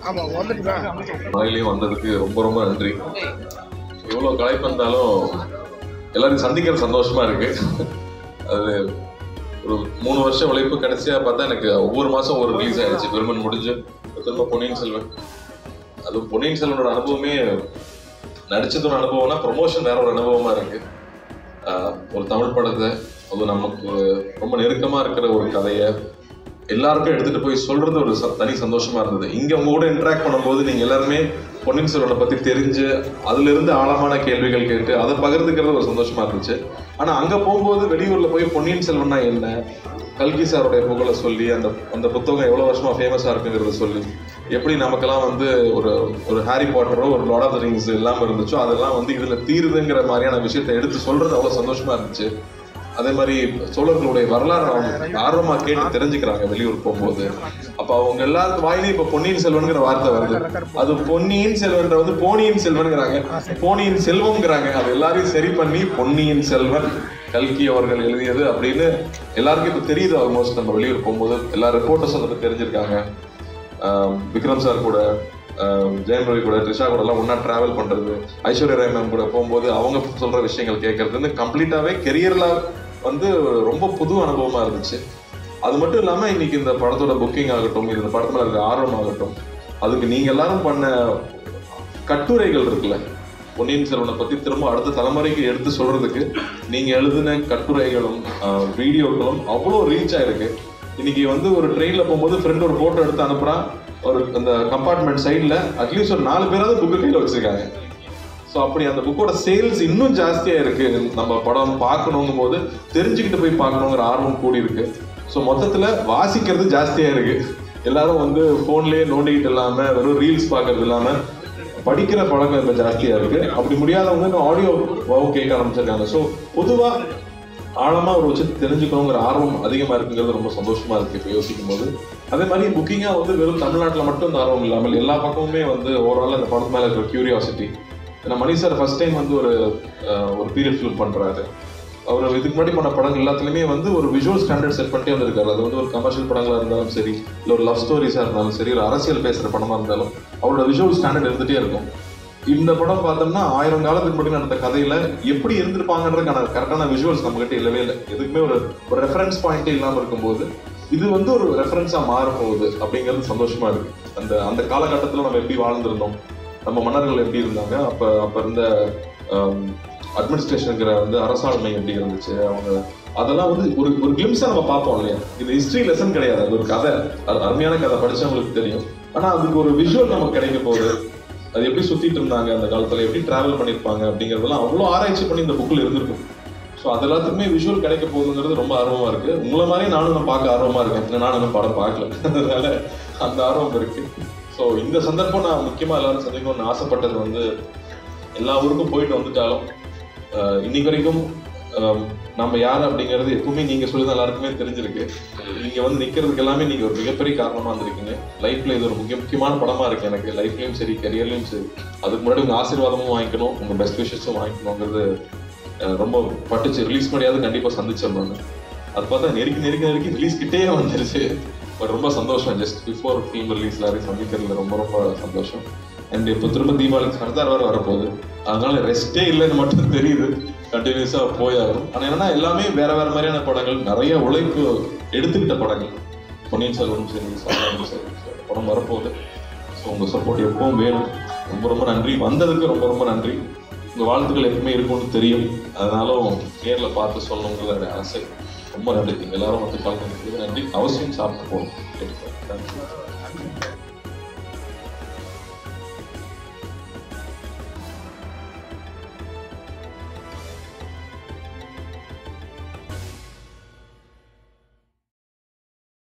ஆமா வந்துட்டுதா மலையிலையும் வந்ததுக்கு ரொம்ப ரொம்ப நன்றி எவ்வளோ களைப்பு இருந்தாலும் எல்லாரும் சந்திக்கிற சந்தோஷமா இருக்கு அது ஒரு மூணு வருஷம் உழைப்பு கடைசியா பார்த்தா எனக்கு ஒவ்வொரு மாசம் ஒரு ரிலீஸ் ஆயிடுச்சு பெருமன் முடிஞ்சு திரும்ப பொன்னியின் செல்வன் அதுவும் பொன்னியின் செல்வனோட அனுபவமே நடிச்சது ஒரு அனுபவம்னா ப்ரொமோஷன் வேற ஒரு அனுபவமா இருக்கு ஆஹ் ஒரு தமிழ் படத்தை அது நமக்கு ரொம்ப நெருக்கமா இருக்கிற ஒரு கதையை எல்லாருக்கும் எடுத்துட்டு போய் சொல்றது ஒரு ச- தனி சந்தோஷமா இருந்தது இங்க உங்க கூட இன்டராக்ட் பண்ணும்போது நீங்க எல்லாருமே பொன்னியின் செல்வனை பத்தி தெரிஞ்சு அதுல இருந்து ஆழமான கேள்விகள் கேட்டு அதை பகிர்ந்துக்கிறது ஒரு சந்தோஷமா இருந்துச்சு ஆனா அங்க போகும்போது வெளியூர்ல போய் பொன்னியின் செல்வன்னா என்ன கல்கி சாருடைய புகழை சொல்லி அந்த அந்த புத்தகம் எவ்வளவு வருஷமா ஃபேமஸா இருக்குங்கிறத சொல்லி எப்படி நமக்கெல்லாம் வந்து ஒரு ஒரு ஹாரி பாட்டரோ ஒரு லார்ட் ஆஃப் த ரிங்ஸ் இல்லாம இருந்துச்சோ அதெல்லாம் வந்து இதுல தீருதுங்கிற மாதிரியான விஷயத்தை எடுத்து சொல்றது அவ்வளவு சந்தோஷமா இருந்துச்சு அதே மாதிரி சோழர்களுடைய வரலாறு அவங்க ஆர்வமா கேட்டு தெரிஞ்சுக்கிறாங்க வெளியூர் போகும்போது அப்ப அவங்க எல்லாருக்கும் வாயிலையும் இப்ப பொன்னியின் செல்வன்கிற வார்த்தை வருது அது பொன்னியின் செல்வன்ற வந்து போனியின் செல்வன்கிறாங்க போனியின் செல்வம்ங்கிறாங்க அது எல்லாரையும் சரி பண்ணி பொன்னியின் செல்வன் கல்கி அவர்கள் எழுதியது அப்படின்னு எல்லாருக்கும் இப்ப தெரியுது ஆல்மோஸ்ட் நம்ம வெளியூர் போகும்போது எல்லா ரிப்போர்ட்டர்ஸும் அதை பத்தி தெரிஞ்சிருக்காங்க ஆஹ் விக்ரம் சார் கூட ஆஹ் ஜெயம் ரவி கூட த்ரிஷா கூட எல்லாம் ஒண்ணா டிராவல் பண்றது ஐஸ்வர்யா ராய் மேம் கூட போகும்போது அவங்க சொல்ற விஷயங்கள் கேட்கறதுன்னு கம்ப்ளீட்டாவே கெரியர்ல வந்து ரொம்ப புது அனுபவமா இருந்துச்சு அது மட்டும் இல்லாம இன்னைக்கு இந்த படத்தோட புக்கிங் ஆகட்டும் இது இந்த படத்துல இருக்க ஆர்வம் ஆகட்டும் அதுக்கு நீங்க எல்லாரும் பண்ண கட்டுரைகள் இருக்குல்ல பொன்னியின் செல்வனை பத்தி திரும்ப அடுத்த தலைமுறைக்கு எடுத்து சொல்றதுக்கு நீங்க எழுதின கட்டுரைகளும் ஆஹ் வீடியோக்களும் அவ்வளோ ரீச் ஆயிருக்கு இன்னைக்கு வந்து ஒரு ட்ரெயின்ல போகும்போது ஃப்ரெண்ட் ஒரு போட்டோ எடுத்து அனுப்புறான் ஒரு அந்த கம்பார்ட்மெண்ட் சைடுல அட்லீஸ்ட் ஒரு நாலு பேராவது புக்கு கையில வச்சிருக்காங்க ஸோ அப்படி அந்த புக்கோட சேல்ஸ் இன்னும் ஜாஸ்தியா இருக்கு நம்ம படம் பார்க்கணுங்கும் போது தெரிஞ்சுக்கிட்டு போய் பார்க்கணுங்கிற ஆர்வம் கூடி இருக்கு ஸோ மொத்தத்துல வாசிக்கிறது ஜாஸ்தியா இருக்கு எல்லாரும் வந்து போன்லயே நோண்டிக்கிட்டு இல்லாம வெறும் ரீல்ஸ் பார்க்கறது இல்லாம படிக்கிற பழக்கம் இப்ப ஜாஸ்தியா இருக்கு அப்படி முடியாதவங்க இன்னும் ஆடியோவாவும் கேட்க ஆரம்பிச்சிருக்காங்க ஸோ பொதுவா ஆழமா ஒரு விஷயத்தை தெரிஞ்சுக்கணுங்கிற ஆர்வம் அதிகமா இருக்குங்கிறது ரொம்ப சந்தோஷமா இருக்கு இப்போ யோசிக்கும் போது அதே மாதிரி புக்கிங்கா வந்து வெறும் தமிழ்நாட்டுல மட்டும் இந்த ஆர்வம் இல்லாமல் எல்லா பக்கமுமே வந்து ஓவரால் இந்த படத்து மேல இருக்கிற கியூரியாசிட்டி ஏன்னா மணி சார் ஃபர்ஸ்ட் டைம் வந்து ஒரு அஹ், ஒரு பீரியட் ஃபிலிம் பண்றாரு அவர் இதுக்கு முன்னாடி பண்ண படங்கள் எல்லாத்துலயுமே வந்து ஒரு விஷுவல் ஸ்டாண்டர்ட் செட் பண்ணிட்டே வந்திருக்காரு அது வந்து ஒரு கமர்ஷியல் படங்களா இருந்தாலும் சரி இல்லை ஒரு லவ் ஸ்டோரிஸா இருந்தாலும் சரி ஒரு அரசியல் பேசுற படமா இருந்தாலும் அவரோட விஷுவல் ஸ்டாண்டர்ட் இருந்துட்டே இருக்கும் இந்த படம் பார்த்தோம்னா ஆயிரம் காலத்துக்கு முன்னாடி நடந்த கதையில எப்படி இருந்திருப்பாங்கன்றதுக்கான கரெக்டான விஷுவல்ஸ் நம்ம கிட்ட இல்லவே இல்லை எதுக்குமே ஒரு ஒரு ரெஃபரன்ஸ் பாயிண்டே இல்லாம இருக்கும்போது இது வந்து ஒரு ரெஃபரன்ஸா மாற போகுது அப்படிங்கிறது சந்தோஷமா இருக்கு அந்த அந்த காலகட்டத்துல நம்ம எப்படி வாழ்ந்திருந்தோம் நம்ம மன்னர்கள் எப்படி இருந்தாங்க அப்ப அப்ப இருந்த அட்மினிஸ்ட்ரேஷனுங்கிற வந்து அரசாண்மை எப்படி இருந்துச்சு அவங்க அதெல்லாம் வந்து ஒரு ஒரு கிளிம்ஸா நம்ம பார்ப்போம் இல்லையா இது ஹிஸ்டரி லெசன் கிடையாது அது ஒரு கதை அது அருமையான கதை படிச்சவங்களுக்கு தெரியும் ஆனா அதுக்கு ஒரு விஷுவல் நமக்கு கிடைக்க போகுது அது எப்படி சுத்திட்டு இருந்தாங்க அந்த காலத்துல எப்படி டிராவல் பண்ணிருப்பாங்க அப்படிங்கறதெல்லாம் அவ்வளவு ஆராய்ச்சி பண்ணி இந்த புக்கில் இருந்திருக்கும் ஸோ அது எல்லாத்துக்குமே விஷுவல் கிடைக்க போகுதுங்கிறது ரொம்ப ஆர்வமா இருக்கு உங்களை மாதிரி நானும் நான் பார்க்க ஆர்வமா இருக்கேன் ஏன்னா நானும் இன்னும் படம் பார்க்கல அதனால அந்த ஆர்வம் இருக்கு ஸோ இந்த சந்தர்ப்பம் நான் முக்கியமா எல்லாரும் சந்திக்கணும்னு ஆசைப்பட்டது வந்து எல்லா ஊருக்கும் போயிட்டு வந்துட்டாலும் ஆஹ் இன்னைக்கு வரைக்கும் ஆஹ் நம்ம யார் அப்படிங்கிறது எப்பவுமே நீங்க சொல்லி தான் எல்லாருக்குமே தெரிஞ்சிருக்கு நீங்க வந்து நிக்கிறதுக்கு எல்லாமே நீங்க ஒரு மிகப்பெரிய காரணமா இருந்திருக்கீங்க லைஃப்ல இது ஒரு முக்கிய முக்கியமான படமா இருக்கு எனக்கு லைஃப்லயும் சரி கரியர்லயும் சரி அதுக்கு முன்னாடி உங்க ஆசீர்வாதமும் வாங்கிக்கணும் உங்க பெஸ்ட் விஷஸும் வாங்கிக்கணுங்கிறது ஆஹ் ரொம்ப பட்டுச்சு ரிலீஸ் பண்ணியாவது கண்டிப்பா சந்திச்சிடணும் அது பார்த்தா நெருக்கி நெருக்கி நெருக்கி ரிலீஸ் கிட்டே வந்துருச்சு பட் ரொம்ப சந்தோஷம் ஜஸ்ட் பிஃபோர் ஃபிலிம் ரிலீஸ் எல்லாரையும் சந்திக்கிறதுல ரொம்ப ரொம்ப சந்தோஷம் அண்ட் இப்போ திரும்ப தீபாவளிக்கு சர்தார் வேறு வரப்போகுது அதனால ரெஸ்டே இல்லைன்னு மட்டும் தெரியுது கண்டினியூஸாக போயாகும் ஆனால் என்னன்னா எல்லாமே வேற வேற மாதிரியான படங்கள் நிறைய உழைப்பு எடுத்துக்கிட்ட படங்கள் பொன்னியின் செல்வனும் சரி சாமியும் சரி So, இந்த படம் வரப்போகுது ஸோ உங்கள் சப்போர்ட் எப்பவும் வேணும் ரொம்ப ரொம்ப நன்றி வந்ததுக்கு ரொம்ப ரொம்ப நன்றி உங்கள் வாழ்த்துக்கள் எப்பவுமே இருக்கும்னு தெரியும் அதனாலும் நேரில் பார்த்து சொல்லணுங்கிறது ஆசை ரொம்ப நன்றி எல்லாரும் வந்து கலந்து நன்றி அவசியம் சாப்பிட்டு போகணும் கேட்டுக்கிறேன். Thank you.